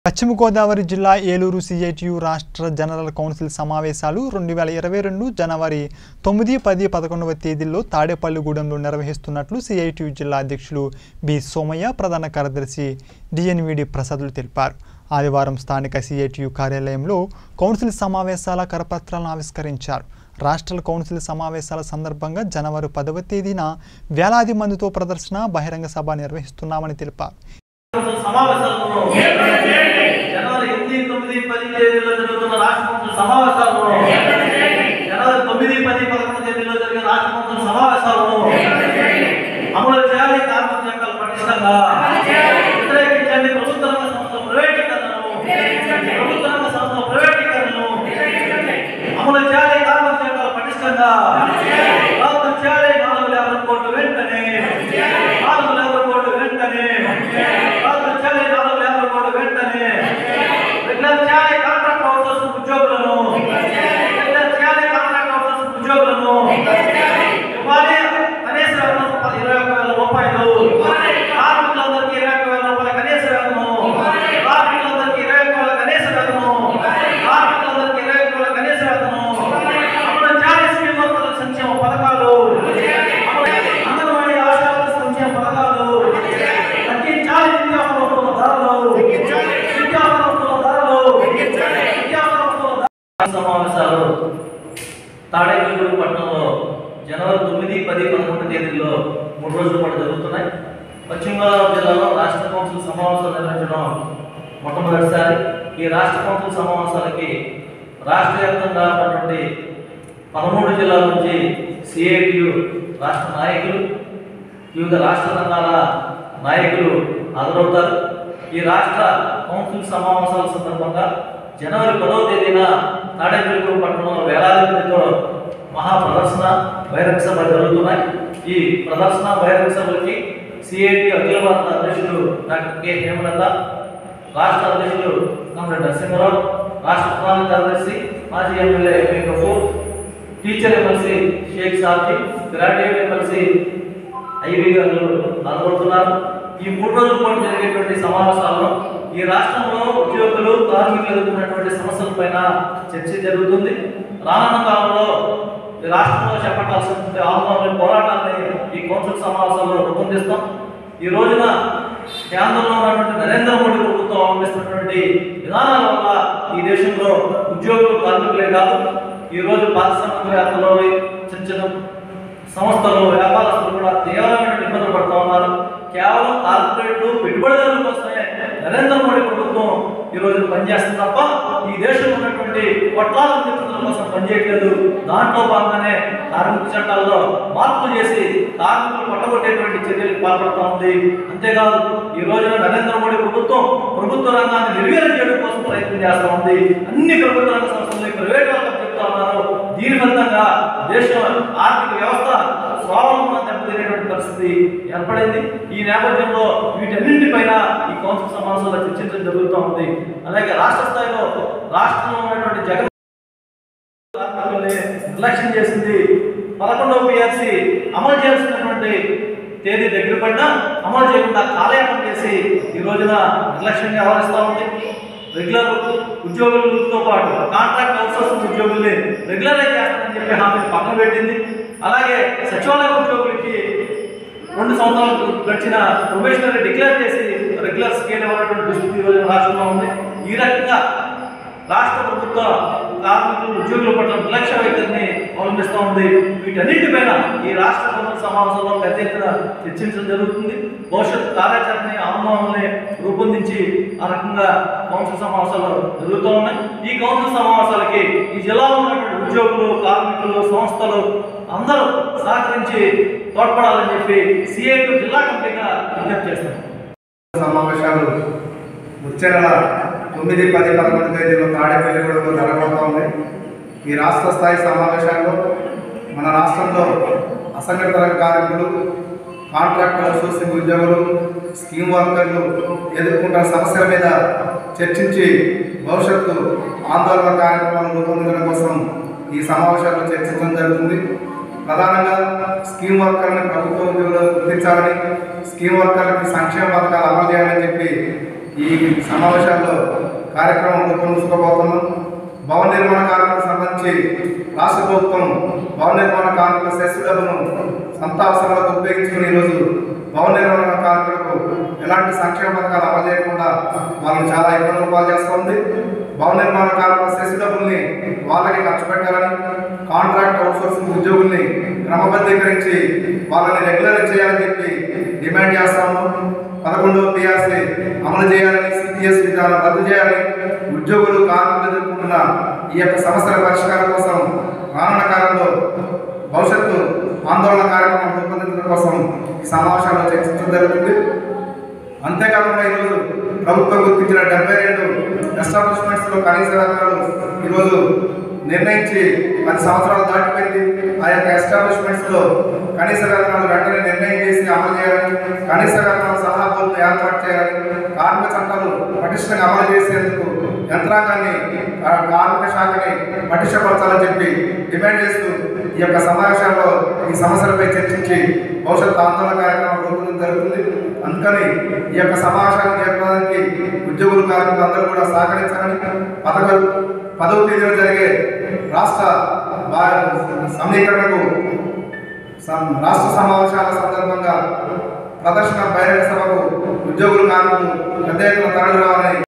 పశ్చిమ గోదావరి జిల్లా ఏలూరు సిఐటియు రాష్ట్ర జనరల్ కౌన్సిల్ సమావేశాలు రెండు వేల ఇరవై రెండు జనవరి తొమ్మిది పది పదకొండవ తేదీల్లో తాడేపల్లిగూడెంలో నిర్వహిస్తున్నట్లు సిఐటియు జిల్లా అధ్యక్షులు బి సోమయ్య ప్రధాన కార్యదర్శి డిఎన్విడి ప్రసాదులు తెలిపారు ఆదివారం స్థానిక సిఐటియు కార్యాలయంలో కౌన్సిల్ సమావేశాల కరపత్రాలను ఆవిష్కరించారు రాష్ట్ర కౌన్సిల్ సమావేశాల సందర్భంగా జనవరి పదవ తేదీన వేలాది మందితో ప్రదర్శన బహిరంగ సభ నిర్వహిస్తున్నామని తెలిపారు సమావేశాలను జనవరి ఎనిమిది తొమ్మిది పది తేదీలో జరుగుతున్న రాష్ట్ర కౌన్సిల్ సమావేశాలను జనవరి తొమ్మిది పది పదకొండు తేదీలో జరిగే రాష్ట్ర కౌన్సిల్ సమావేశాలను అమలు చేయాలి కార్మిక చట్టాలు పటిష్టంగా వ్యతిరేకించండి ప్రభుత్వ రంగ సంస్థల ప్రైవేటీకరణను ప్రభుత్వ రంగ సంస్థల ప్రైవేటీకరణను అమలు చేయాలి కార్మిక చట్టాలు పటిష్టంగా రద్దు చేయాలి నాలుగు యాభై కోట్లు వెంటనే నాలుగు యాభై కోట్లు వెంటనే రద్దు చేయాలి నాలుగు యాభై కోట్లు వెంటనే రెగ్యులర్ చేయాలి కాంట్రాక్ట్ హౌసెస్ ఉద్యోగులను రెగ్యులర్ చేయాలి కాంట్రాక్ట్ హౌసెస్ ఉద్యోగులను ఇవ్వాలి కనీస వేతనం ఇరవై ఒక్క వేల రూపాయలు కార్మికులందరికీ ఇరవై ఒక్క వేల రూపాయల కనీస వేతనం కార్మికులందరికీ ఇరవై ఒక్క వేల కనీస వేతనం కార్మికులందరికీ ఇరవై ఒక్క వేల కనీస వేతనం అమలు చేయాలి స్కీమ్ వర్కర్ల సంక్షేమ పథకాలు అమలు- అంగన్వాడీ ఆశాల సంక్షేమ పథకాలు తగ్గించాలి నిత్యావసర వస్తువుల ధరలు నిత్యావసర వస్తువుల ధరలు నిత్యావసర వస్తువుల ధరలు సమావేశాలు తాడేపల్లిగూడెం పట్టణంలో జనవరి తొమ్మిది పది పదకొండు తేదీల్లో మూడు రోజుల పాటు జరుగుతున్నాయి పశ్చిమ గోదావరి జిల్లాలో రాష్ట్ర కౌన్సిల్ సమావేశాలు నిర్వహించడం మొట్టమొదటిసారి ఈ రాష్ట్ర కౌన్సిల్ సమావేశాలకి రాష్ట్ర వ్యాప్తంగా ఉన్నటువంటి పదమూడు జిల్లాల నుంచి సిఐటియు రాష్ట్ర నాయకులు వివిధ రాష్ట్ర రంగాల నాయకులు హాజరవుతారు ఈ రాష్ట్ర కౌన్సిల్ సమావేశాల సందర్భంగా జనవరి పదవ తేదీన తాడేపల్లిగూడెం పట్టణంలో వేలాది మందితో మహా ప్రదర్శన బహిరంగ సభ జరుగుతున్నాయి ఈ ప్రదర్శన బహిరంగ సభలకి సిఐటి అఖిల భారత అధ్యక్షులు డాక్టర్ కె హేమలత రాష్ట్ర అధ్యక్షులు కామ్రేడ్ నరసింహరావు రాష్ట్ర ప్రధాన కార్యదర్శి మాజీ MLA MP Kapoor teacher MLC Sheikh Safi graduate MLC IV garu హాజరవుతున్నారు ఈ మూడు రోజుల పాటు జరిగేటువంటి సమావేశాల్లో ఈ రాష్ట్రంలో ఉద్యోగులు కార్మికులు ఎదుర్కొన్నటువంటి సమస్యలపైన చర్చ జరుగుతుంది రానున్న కాలంలో ఈ రాష్ట్రంలో చేపట్టాల్సినటువంటి ఆందోళన పోరాటాన్ని ఈ కౌన్సిల్ సమావేశాల్లో రూపొందిస్తాం ఈ రోజున కేంద్రంలో ఉన్నటువంటి నరేంద్ర మోడీ ప్రభుత్వం అవలంబిస్తున్నటువంటి విధానాల వల్ల ఈ దేశంలో ఉద్యోగులు కార్మికులే కాదు ఈ రోజు పారిశ్రామికవేత్తలు చిన్న చిన్న సంస్థలు వ్యాపారస్తులు కూడా తీవ్రమైన ఇబ్బందులు పడుతూ ఉన్నారు కేవలం కార్పొరేట్లు పెట్టుబడిదారుల కోసమే నరేంద్ర మోడీ ప్రభుత్వం ఈ రోజు పనిచేస్తుంది తప్ప ఈ దేశంలో ఉన్నటువంటి కోట్లాది మంది ప్రజల కోసం పనిచేయట్లేదు దాంట్లో భాగంగానే కార్మిక చట్టాల్లో మార్పులు చేసి కార్మికులు పట్టగొట్టేటువంటి చర్యలకు పాల్పడుతూ ఉంది అంతేకాదు ఈ రోజున నరేంద్ర మోడీ ప్రభుత్వం ప్రభుత్వ రంగాన్ని నిర్వీర్యం చేయడం కోసం ప్రయత్నం చేస్తూ ఉంది అన్ని ప్రభుత్వ రంగ సంస్థలు ప్రైవేట్ వాళ్ళకి చెప్తా ఉన్నారు దీని ఫలితంగా దేశం ఆర్థిక వ్యవస్థ స్వావలంబన దెబ్బతినేటువంటి పరిస్థితి ఏర్పడింది ఈ నేపథ్యంలో వీటన్నింటిపైన ఈ కౌన్సిల్ సమావేశంలో చర్చించడం జరుగుతూ ఉంది అలాగే రాష్ట్ర స్థాయిలో రాష్ట్రంలో ఉన్నటువంటి జగన్ కార్మికుల్ని నిర్లక్ష్యం చేసింది పదకొండవ పిఆర్సి అమలు చేయాల్సినటువంటి తేదీ దగ్గర పడినా అమలు చేయకుండా కాలయాపన చేసి ఈ రోజున నిర్లక్ష్యంగా వ్యవహరిస్తూ ఉంది రెగ్యులర్ ఉద్యోగులతో పాటు కాంట్రాక్ట్ అవుట్సోర్సింగ్ ఉద్యోగుల్ని రెగ్యులరైజ్ చేస్తామని చెప్పి హామీని పక్కన పెట్టింది అలాగే సచివాలయ ఉద్యోగులకి రెండు సంవత్సరాలు గడిచిన ప్రొబేషనరీ డిక్లేర్ చేసి రెగ్యులర్ స్కేల్ ఇవ్వనటువంటి దుస్థితి ఈ రోజున రాష్ట్రంలో ఉంది ఈ రకంగా రాష్ట్ర ప్రభుత్వ కార్మికులు ఉద్యోగుల పట్ల నిర్లక్ష్య వైఖరిని అవలంబిస్తూ ఉంది వీటన్నింటిపైన ఈ రాష్ట్ర ప్రభుత్వ సమావేశంలో పెద్ద ఎత్తున చర్చించడం జరుగుతుంది భవిష్యత్ కార్యాచరణని ఆందోళనని రూపొందించి ఆ రకంగా కౌన్సిల్ సమావేశాలు జరుగుతూ ఉన్నాయి ఈ కౌన్సిల్ సమావేశాలకి ఈ జిల్లాలో ఉన్నటువంటి ఉద్యోగులు కార్మికులు సంస్థలు అందరూ సహకరించి తోడ్పడాలని చెప్పి సిఐటి జిల్లా కమిటీగా విజ్ఞప్తి చేస్తున్నాం సమావేశాలు వచ్చే నెల తొమ్మిది పది పదకొండు తేదీలో తాడేపల్లిగూడెంలో జరగబోతా ఉంది ఈ రాష్ట్ర స్థాయి సమావేశాల్లో మన రాష్ట్రంలో అసంఘటిత రంగ కార్మికులు కాంట్రాక్ట్ అవుట్సోర్సింగ్ ఉద్యోగులు స్కీమ్ వర్కర్లు ఎదుర్కొంటున్న సమస్యల మీద చర్చించి భవిష్యత్తు ఆందోళన కార్యక్రమాలను రూపొందించడం కోసం ఈ సమావేశాల్లో చర్చించడం జరుగుతుంది ప్రధానంగా స్కీమ్ వర్కర్ని ప్రభుత్వ ఉద్యోగులు గుర్తించాలని స్కీమ్ వర్కర్లకి సంక్షేమ పథకాలు అమలు చేయాలని చెప్పి ఈ సమావేశాల్లో కార్యక్రమం రూపొందించుకోబోతున్నాం భవన నిర్మాణ కార్మికులకు సంబంధించి రాష్ట్ర ప్రభుత్వం భవన నిర్మాణ కార్మికుల సెస్ డబ్బును సొంత అవసరాలకు ఉపయోగించుకుని ఈరోజు భవన నిర్మాణ కార్మికులకు ఎలాంటి సంక్షేమ పథకాలు అమలు చేయకుండా వాళ్ళని చాలా ఇబ్బందులు పాలు చేస్తుంది భవన నిర్మాణ కార్మికుల సెస్ డబ్బుల్ని వాళ్ళకి ఖర్చు పెట్టాలని కాంట్రాక్ట్ అవుట్సోర్సింగ్ ఉద్యోగుల్ని క్రమబద్ధీకరించి వాళ్ళని రెగ్యులర్ చేయాలని చెప్పి డిమాండ్ చేస్తాము పదకొండవ పిఆర్సీ అమలు చేయాలని సిపిఎస్ విధానం రద్దు చేయాలని ఉద్యోగులు కార్మికులు ఎదుర్కొంటున్న ఈ యొక్క సమస్యల పరిష్కారం కోసం రానున్న కాలంలో భవిష్యత్తు ఆందోళన కార్యక్రమం రూపొందించడం కోసం ఈ సమావేశాల్లో చర్చించడం జరుగుతుంది అంతేకాకుండా ఈరోజు ప్రభుత్వం గుర్తించిన డెబ్బై రెండు ఎస్టాబ్లిష్మెంట్స్ లో కనీస వేతనాలు ఈరోజు నిర్ణయించి పది సంవత్సరాలు దాటిపోయింది ఆ యొక్క ఎస్టాబ్లిష్మెంట్స్ లో కనీస వేతనాలు వెంటనే నిర్ణయం చేసి అమలు చేయాలని కనీస వేతనాల సలహా బోర్డును ఏర్పాటు చేయాలని కార్మిక చట్టాలు పటిష్టంగా అమలు చేసేందుకు యంత్రాంగాన్ని ఆ కార్మిక శాఖని పటిష్టపరచాలని చెప్పి డిమాండ్ చేస్తూ ఈ యొక్క సమావేశాల్లో ఈ సమస్యలపై చర్చించి భవిష్యత్ ఆందోళన కార్యక్రమం రూపొందించడం జరుగుతుంది అందుకని ఈ యొక్క సమావేశాన్ని జరపడానికి ఉద్యోగులు కార్మికులు అందరూ కూడా సహకరించాలని పదవ పదవ తేదీన జరిగే రాష్ట్ర బా- సమీకరణకు సం- రాష్ట్ర సమావేశాల సందర్భంగా ప్రదర్శన బహిరంగ సభకు ఉద్యోగులు కార్మికులు పెద్ద ఎత్తున తరలి రావాలని